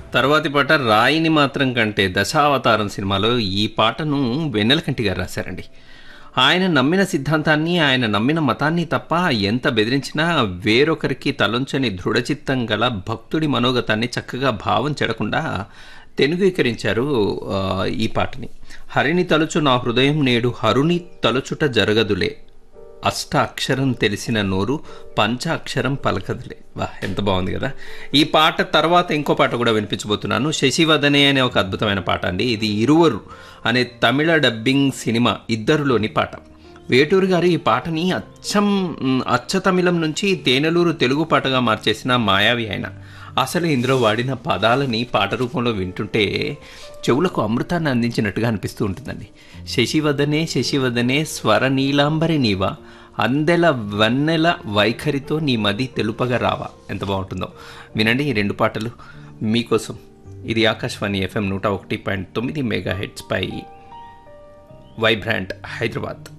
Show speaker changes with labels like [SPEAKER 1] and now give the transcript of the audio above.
[SPEAKER 1] తర్వాతి పాట రాయిని మాత్రం కంటే దశావతారం సినిమాలో ఈ పాటను వెన్నెలకంటి గారు రాశారండి ఆయన నమ్మిన సిద్ధాంతాన్ని ఆయన నమ్మిన మతాన్ని తప్ప ఎంత బెదిరించినా వేరొకరికి తలొంచని దృఢచిత్తం గల భక్తుడి మనోగతాన్ని చక్కగా భావం చెడకుండా తెనుగీకరించారు ఆ, ఈ పాటని హరిని తలుచు నా హృదయం నేడు హరుని తలుచుట జరగదులే అష్ట అక్షరం తెలిసిన నోరు పంచ అక్షరం పలకదులే వా ఎంత బాగుంది కదా ఈ పాట తర్వాత ఇంకో పాట కూడా వినిపించబోతున్నాను శశివదనే అనే ఒక అద్భుతమైన పాట అండి ఇది ఇరువరు అనే తమిళ డబ్బింగ్ సినిమా ఇద్దరులోని పాట వేటూరు గారు ఈ పాటని అచ్చం మ్, అచ్చ తమిళం నుంచి తేనెలూరు తెలుగు పాటగా మార్చేసిన మాయావి ఆయన అసలు ఇందులో వాడిన పదాలని పాట రూపంలో వింటుంటే చెవులకు అమృతాన్ని అందించినట్టుగా అనిపిస్తూ ఉంటుందండి శశివదనే శశివదనే స్వర నీలాంబరి నీవా అందెల వన్నెల వైఖరితో నీ మది తెలుపగా రావా ఎంత బాగుంటుందో వినండి ఈ రెండు పాటలు మీకోసం ఇది ఆకాశవాణి ఎఫ్ఎం నూట ఒకటి పాయింట్ తొమ్మిది మెగా హెడ్స్ పై వైబ్రాంట్ హైదరాబాద్